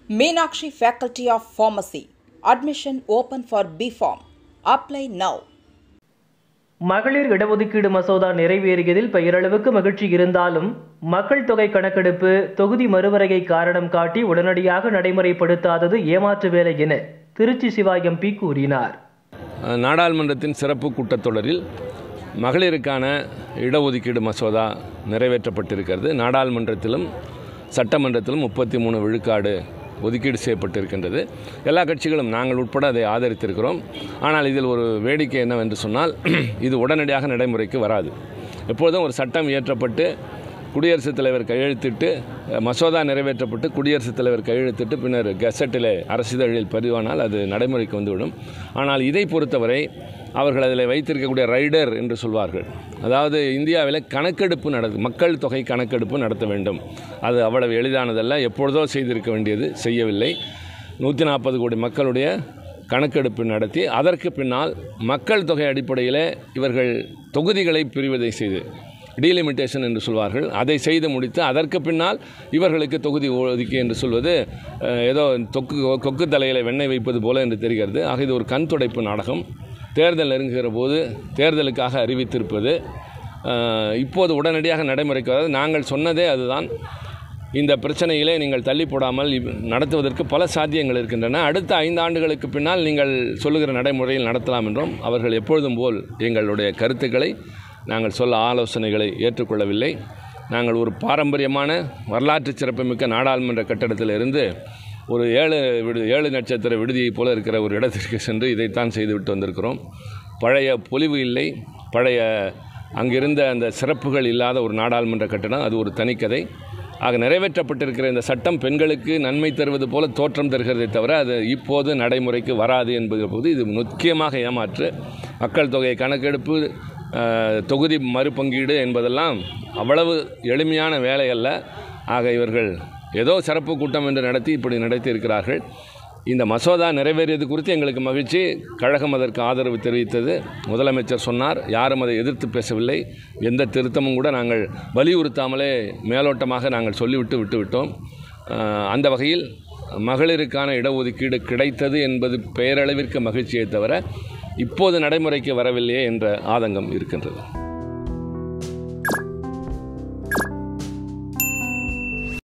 Meenakshi Faculty of Pharmacy. Admission open for BPharm. Apply now. மகளிர் இடஒதுக்கீடு மசோதா நிறைவேறியதில் பெயரளவுக்கு மகிழ்ச்சி இருந்தாலும் மக்கள் தொகை கணக்கெடுப்பு தொகுதி மறுவரையை காரணம் காட்டி உடனடியாக நடைமுறைப்படுத்தாதது ஏமாற்று வேலை என திருச்சி சிவா எம்பி கூறினார் நாடாளுமன்றத்தின் சிறப்பு கூட்டத்தொடரில் மகளிருக்கான இடஒதுக்கீடு மசோதா நிறைவேற்றப்பட்டிருக்கிறது நாடாளுமன்றத்திலும் சட்டமன்றத்திலும் முப்பத்தி மூணு விழுக்காடு ஒதுக்கீடு செய்யப்பட்டிருக்கின்றது எல்லா கட்சிகளும் நாங்கள் உட்பட அதை ஆதரித்திருக்கிறோம் ஆனால் இதில் ஒரு வேடிக்கை என்னவென்று சொன்னால் இது உடனடியாக நடைமுறைக்கு வராது எப்பொழுதும் ஒரு சட்டம் இயற்றப்பட்டு குடியரசுத் தலைவர் கையெழுத்திட்டு மசோதா நிறைவேற்றப்பட்டு குடியரசுத் தலைவர் கையெழுத்திட்டு பின்னர் கெசட்டில் அரசிதழில் பதிவானால் அது நடைமுறைக்கு வந்துவிடும் ஆனால் இதை பொறுத்தவரை அவர்கள் அதில் வைத்திருக்கக்கூடிய ரைடர் என்று சொல்வார்கள் அதாவது இந்தியாவில் கணக்கெடுப்பு நடத்து மக்கள் தொகை கணக்கெடுப்பு நடத்த வேண்டும் அது அவ்வளவு எளிதானதல்ல எப்பொழுதோ செய்திருக்க வேண்டியது செய்யவில்லை நூற்றி நாற்பது கோடி மக்களுடைய கணக்கெடுப்பு நடத்தி அதற்கு பின்னால் மக்கள் தொகை அடிப்படையில் இவர்கள் தொகுதிகளை பிரிவதை செய்து டீலிமிட்டேஷன் என்று சொல்வார்கள் அதை செய்து முடித்து அதற்கு பின்னால் இவர்களுக்கு தொகுதி ஒதுக்கி என்று சொல்வது ஏதோ தொக்கு கொக்கு தலையில் வெண்ணெய் வைப்பது போல என்று தெரிகிறது ஆக இது ஒரு கண் துடைப்பு நாடகம் தேர்தல் நெருங்குகிற போது தேர்தலுக்காக அறிவித்திருப்பது இப்போது உடனடியாக நடைமுறைக்கு வராது நாங்கள் சொன்னதே அதுதான் இந்த பிரச்சனையிலே நீங்கள் தள்ளி போடாமல் நடத்துவதற்கு பல சாத்தியங்கள் இருக்கின்றன அடுத்த ஐந்து ஆண்டுகளுக்கு பின்னால் நீங்கள் சொல்லுகிற நடைமுறையில் நடத்தலாம் என்றும் அவர்கள் எப்பொழுதும் போல் எங்களுடைய கருத்துக்களை நாங்கள் சொல்ல ஆலோசனைகளை ஏற்றுக்கொள்ளவில்லை நாங்கள் ஒரு பாரம்பரியமான வரலாற்று சிறப்புமிக்க நாடாளுமன்ற கட்டடத்தில் இருந்து ஒரு ஏழு விடு ஏழு நட்சத்திர விடுதியைப் போல இருக்கிற ஒரு இடத்திற்கு சென்று இதைத்தான் செய்துவிட்டு வந்திருக்கிறோம் பழைய பொலிவு இல்லை பழைய அங்கிருந்த அந்த சிறப்புகள் இல்லாத ஒரு நாடாளுமன்ற கட்டடம் அது ஒரு தனிக்கதை ஆக நிறைவேற்றப்பட்டிருக்கிற இந்த சட்டம் பெண்களுக்கு நன்மை தருவது போல தோற்றம் தருகிறதை தவிர அது இப்போது நடைமுறைக்கு வராது என்பது போது இது முக்கியமாக ஏமாற்று மக்கள் தொகை கணக்கெடுப்பு தொகுதி மறுபங்கீடு என்பதெல்லாம் அவ்வளவு எளிமையான வேலை அல்ல ஆக இவர்கள் ஏதோ சிறப்பு கூட்டம் என்று நடத்தி இப்படி நடத்தி இருக்கிறார்கள் இந்த மசோதா நிறைவேறியது குறித்து எங்களுக்கு மகிழ்ச்சி கழகம் அதற்கு ஆதரவு தெரிவித்தது முதலமைச்சர் சொன்னார் யாரும் அதை எதிர்த்து பேசவில்லை எந்த திருத்தமும் கூட நாங்கள் வலியுறுத்தாமலே மேலோட்டமாக நாங்கள் சொல்லிவிட்டு விட்டுவிட்டோம் அந்த வகையில் மகளிருக்கான இடஒதுக்கீடு கிடைத்தது என்பது பெயரளவிற்கு மகிழ்ச்சியை தவிர இப்போது நடைமுறைக்கு வரவில்லையே என்ற ஆதங்கம் இருக்கின்றது